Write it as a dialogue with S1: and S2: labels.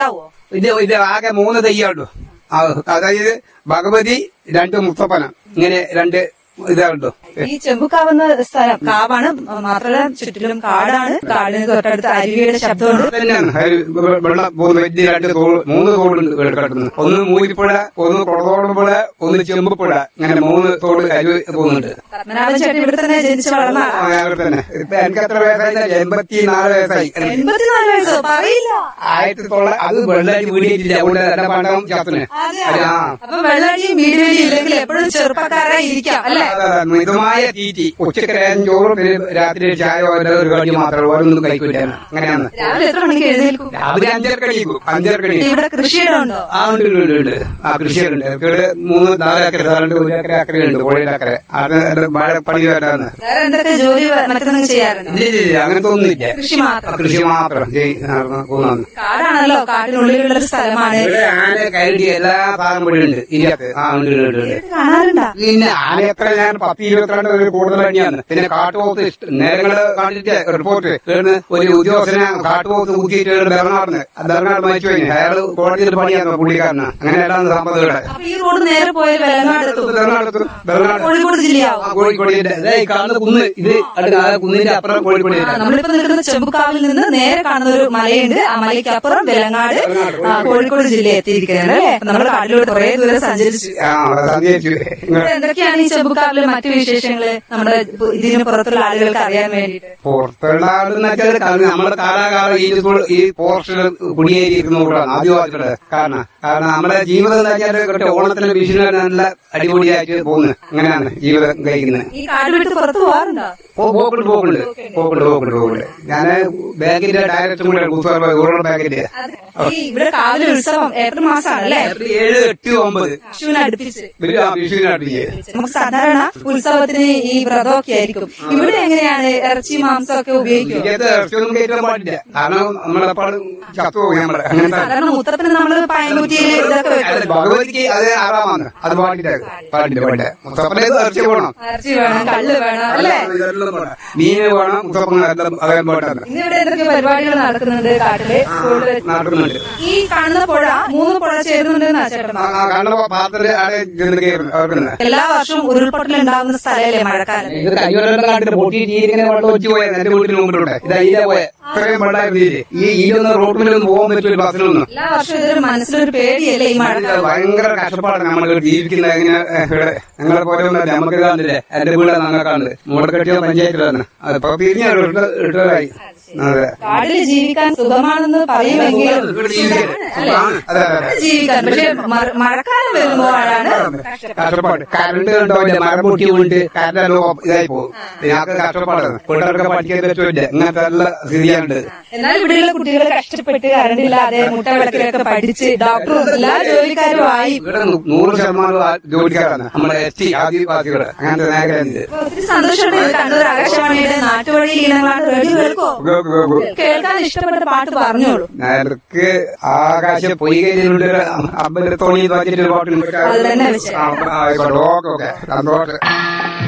S1: ഉണ്ടാവോ
S2: ഇത് ഇത് ആകെ മൂന്ന് തെയ്യമുള്ളൂ ആ, അതായത് ഭഗവതി രണ്ട് മുത്തപ്പന ഇങ്ങനെ രണ്ട് ഇതാണല്ലോ
S1: ഈ ചെമ്പുക്കാവുന്ന സ്ഥലം കാവാണ് മാത്രമല്ല ചുറ്റിലും കാടാണ് കാടിന് തൊട്ടടുത്ത് അരുവിയുടെ ശബ്ദമുണ്ട്
S2: തന്നെയാണ് ഒരു വെ- വെള്ളം പോകുന്ന വലിയ രണ്ട് തോട് മൂന്ന് തോടുണ്ട് ഇവിടെ കിടക്കുന്നത് ഒന്ന് മൂരിപ്പുഴ ഒന്ന് കുളത്തോടുപുഴ ഒന്ന് ചെമ്പുപുഴ അങ്ങനെ മൂന്ന് തോട് അരുവി പോകുന്നുണ്ട്
S1: പത്മനാഭൻ ചേട്ടൻ ഇവിടെ തന്നെ ജനിച്ചു വളർന്ന
S2: ആ, അവിടെ തന്നെ ഇപ്പൊ എനിക്ക് എത്ര വയസ്സായി എൺപത്തിനാല് വയസ്സായി
S1: എൺപത്തിനാല് വയസ്സോ പറയില്ല
S2: ആയിരത്തി തൊള്ളായിരത്തി അത് വെള്ളായിട്ട് വീടിയിട്ടില്ല അതുകൊണ്ട് എന്റെ പണ്ടം ചത്തിന് ആ
S1: അപ്പൊ വെള്ളടിയും വീടുവലിയും ഇല്ലെങ്കിൽ എപ്പോഴും ചെറുപ്പക്കാരായി ഇരിക്കാം അല്ലെ
S2: അതെ, അതെ, മിതമായ തീറ്റി ഉച്ചക്ക് രേഖം ചോറും പിന്നെ രാത്രി ഒരു ചായ വല്ല ഒരു കടി മാത്രമേ ഓരോന്നും കഴിക്കില്ല അങ്ങനെയാണ്
S1: രാവിലെ എത്ര മണിക്ക് എഴുന്നേൽക്കും
S2: രാവിലെ അഞ്ചരക്കടിക്കും അഞ്ചരക്കടി
S1: ഇവിടെ കൃഷിയിടം ഉണ്ടോ
S2: ആ ഉണ്ട് ഉണ്ട് ഉണ്ട്, ഉണ്ട് ആ കൃഷിയുണ്ട് ഇവിടെ മൂന്ന് നാല് ഏക്കർ സ്ഥലമുണ്ട് ഒരു ഏക്കർ അക്കരയുണ്ട് കോഴിയുടെ അക്കരെ അത് അത് വാഴ പണി വരാന്ന്
S1: വേറെ എന്തൊക്കെ ജോലി മറ്റൊന്നും ചെയ്യാറുണ്ടോ
S2: ഇല്ല ഇല്ല, ഇല്ല അങ്ങനത്തെ ഒന്നുമില്ല
S1: കൃഷി മാത്രം
S2: കൃഷി മാത്രം ചെയ്- നടന്ന് പോകുന്നതാണ്
S1: കാടാണല്ലോ കാട്ടിനുള്ളിലുള്ള ഒരു സ്ഥലമാണ്
S2: ഇവിടെ ആന കരടി എല്ലാ സാധനം ഇവിടെ ഉണ്ട് ഇതിനകത്ത് ആ ഉണ്ട് ഉണ്ട്, ഉണ്ട് ഉണ്ട്
S1: കാണാറുണ്ടോ
S2: പിന്നെ ആന എത്ര ഞാൻ പത്ത് ഇരുപത്തിരണ്ട് ഒരു കൂടുതൽ തന്നെയാണ് പിന്നെ കാട്ടുപോത്ത് ഇഷ്ട- നേരങ്ങള് കണ്ടിട്ട് റിപ്പോർട്ട് ഇവിടുന്ന് ഒരു ഉദ്യോഗസ്ഥനെ കാട്ടുപോത്ത് കുത്തിയിട്ട് ബെറനാടിന് ബെറനാട് മരിച്ചു കഴിഞ്ഞു അയാള് കോടതിയിൽ പണിയായിരുന്നു പുള്ളിക്കാരന് അങ്ങനെയല്ലാന്ന് സമ്പത്തുകളെ
S1: അപ്പൊ ഈ റോഡ് നേരെ പോയാൽ വെലങ്ങാട് എത്തും
S2: ബെറനാട് ബെറനാട്
S1: കോഴിക്കോട് ജില്ലയാവും
S2: ആ കോഴിക്കോടിന്റെ ദേ ഈ കാണുന്ന കുന്ന് ഇത് അടുത്ത ആ കുന്നിന്റെ അപ്പുറം കോഴിക്കോട്
S1: ആ, നമ്മളിപ്പോ നിൽക്കുന്ന ചെമ്പുക്കാവിൽ നിന്ന് നേരെ കാണുന്ന ഒരു മലയുണ്ട് ആ മലയ്ക്ക് അപ്പുറം വെലങ്ങാട് ആ, കോഴിക്കോട് ജില്ല എത്തിയിരിക്കുകയാണ് അല്ലേ നമ്മൾ കാട്ടിലൂടെ കുറെ ദൂരം സഞ്ചരിച്ചു
S2: ആ സന്ധ്യച്ചു
S1: ഇവിടെ എന്തൊക്കെയാണ് ഈ ചെമ്പുക്കാവിലെ മറ്റു വിശേഷങ്ങള് നമ്മുടെ ഇപ്പൊ ഇതിന് പുറത്തുള്ള ആളുകൾക്ക് അറിയാൻ വേണ്ടിയിട്ട്
S2: പുറത്തുള്ള ആളെന്ന് വെച്ചാൽ കാരണം നമ്മുടെ കാലാകാലം ഈ സ്കൂൾ- ഈ പോർഷനിൽ കുടിയേറിയിരിക്കുന്നതുകൊണ്ടാണ് ആദിവാസികളുടെ കാരണം കാരണം നമ്മുടെ ജീവിതം എന്ന് വെച്ചാൽ കേട്ടോ ഓണത്തിന് വിഷുവിന് നല്ല അടിപൊളിയായിട്ട് പോകുന്നു അങ്ങനെയാണ് ജീവിതം കഴിക്കുന്നത്
S1: ഈ കാട് വിട്ട് പുറത്ത് പോകാറുണ്ടോ
S2: പോ- പോക്കുണ്ട് പോക്കുണ്ട് പോക്കുണ്ട് പോക്കുണ്ട് പോക്കുണ്ട് ഞാൻ ബാങ്കിന്റെ ഡയറക്ടർ കൂടെ ഊറോഡ് ബാങ്കിന്റെ
S1: ഈ ഇവിടെ കാവിലെ ഉത്സവം ഏപ്രിൽ മാസമാണ് അല്ലേ
S2: ഏപ്രിൽ ഏഴ് എട്ട് ഒമ്പത്
S1: വിഷുവിനെ അടുപ്പിച്ച്
S2: ഒരു- ആ, വിഷുവിന് അടുപ്പിച്ച്
S1: നമുക്ക് സാധാരണ ഉത്സവത്തിന് ഈ വ്രതമൊക്കെ ആയിരിക്കും ഇവിടെ എങ്ങനെയാണ് ഇറച്ചി മാംസം ഒക്കെ ഉപയോഗിക്കും
S2: ഇതിനകത്ത് ഇറച്ചിയൊന്നും കയറ്റാൻ പാടില്ല കാരണം നമ്മളെപ്പാട് ചത്തുപോകും നമ്മളെ അങ്ങനത്തെ
S1: സാധാരണ മൂത്രത്തിന് നമ്മള് പയൻകുറ്റിയിൽ ഇതൊക്കെ
S2: അല്ല,
S1: വെക്കും
S2: ഭഗവതിക്ക് അത് ആറാമാണ് അത് പാടില്ല പാടില്ല പാടില്ല മുത്തപ്പനെ ഇറച്ചി പോകണം
S1: ഇറച്ചി വേണം കള്ള് വേണം അല്ലേ
S2: ഇതെല്ലാം വേണം. മീന് വേണം മുത്തപ്പൻ എല്ലാം അതെല്ലാം പോട്ടെ
S1: ഇന്ന് ഇവിടെ എന്തൊക്കെ പരിപാടികൾ നടക്കുന്നുണ്ട് കാട്ടില് സ്കൂളിൽ വെച്ച്.
S2: നടക്കുന്നുണ്ട്
S1: ഈ കാണുന്ന പുഴ മൂന്ന് പുഴ ചേരുന്നുണ്ടെന്നാ ചേട്ടൻ
S2: ആ, ആ, കാരണം പാത്രത്തില് ആടെ ചെന്ന് കയറുന്നു അവർക്കുന്ന്
S1: എല്ലാ വർഷവും ഉരുൾപൊട്ടൽ ഉണ്ടാകുന്ന സ്ഥലമല്ലേ മഴക്കാലം
S2: ഇത് കയ്യോടെ കാട്ടിട്ട് പൊട്ടിയിട്ട് ഇങ്ങനെ വെള്ളം ഒച്ചു പോയത് എന്റെ വീട്ടിന് മുമ്പിലൂടെ ഇത് ഈല പോയ ഇത്രയും വെള്ളമായിരുന്നു ഇതില് ഈ ഈലൊന്നും റോട്ടിലൊന്നും പോകാൻ പറ്റില്ല ബസ്സിലൊന്നും
S1: എല്ലാ വർഷവും ഇതൊരു മനസ്സിലൊരു പേടിയല്ലേ ഈ
S2: ഇത്
S1: മഴക്കാലം
S2: ഭയങ്കര കഷ്ടപ്പാടാണ് നമ്മൾ ജീവിക്കുന്ന ഇങ്ങനെ ഏഹ്, ഇവിടെ ഞങ്ങളെ പോലെ ഒന്നും നമുക്ക് കാണില്ലേ എന്റെ വീട് ഞങ്ങൾക്കാണ്ട് മൂടക്കെട്ടിയ പഞ്ചായത്തിലാണ് അതിപ്പോ പിരിഞ്ഞ ഇട്ടതായി അതെ
S1: കാട്ടിൽ ജീവിക്കാൻ സുഖമാണെന്ന് പറയുമെങ്കിലും
S2: ഇവിടെ ജീവിക്കാൻ
S1: അല്ലേ?
S2: സുഖമാണ്. അതെ അതെ അതെ
S1: ജീവിക്കാൻ പക്ഷെ മ- മഴക്കാലം വരുമ്പോഴാണ്
S2: കഷ്ടപ്പാട് കറണ്ട് ഉണ്ടാവില്ല മരം പൊട്ടി വീണ്ട് കറണ്ട് എല്ലാം ഇതായി പോകും ഞങ്ങൾക്ക് കഷ്ടപ്പാടാണ് പിള്ളേർക്ക് പഠിക്കാൻ പറ്റില്ല ഇങ്ങനത്തെ നല്ല സ്ഥിതിയാണ്ട്
S1: എന്നാൽ ഇവിടെയുള്ള കുട്ടികൾ കഷ്ടപ്പെട്ട് കറണ്ടില്ലാതെ മുട്ട വിളക്കിലൊക്കെ പഠിച്ച് ഡോക്ടറും എല്ലാ ജോലിക്കാരും ആയി
S2: ഇവിടെ നൂ- നൂറ് ശതമാനം ആ ജോലിക്കാരാണ് നമ്മുടെ എസ് ടി ആദിവാസികള് അങ്ങനത്തെ മേഖലയുണ്ട്
S1: അപ്പൊ ഒത്തിരി സന്തോഷമുണ്ട് ഇത് കണ്ണൂർ ആകാശവാണിയുടെ നാട്ടുവഴി ഈണങ്ങളാണ് റേഡിയോ കേൾക്കോ കേൾക്കാൻ ഇഷ്ടപ്പെട്ട പാട്ട് പറഞ്ഞോളൂ
S2: നേരക്ക് ആകാശ പൊയ്കയിലുണ്ട് അമ്പലത്തോണി വെച്ചിട്ട് ഒരു പാട്ടുണ്ട്
S1: അത് തന്നെ വെച്ച്
S2: ആ, ആയിക്കോട്ടെ ഓക്കെ ഓക്കെ സന്തോഷം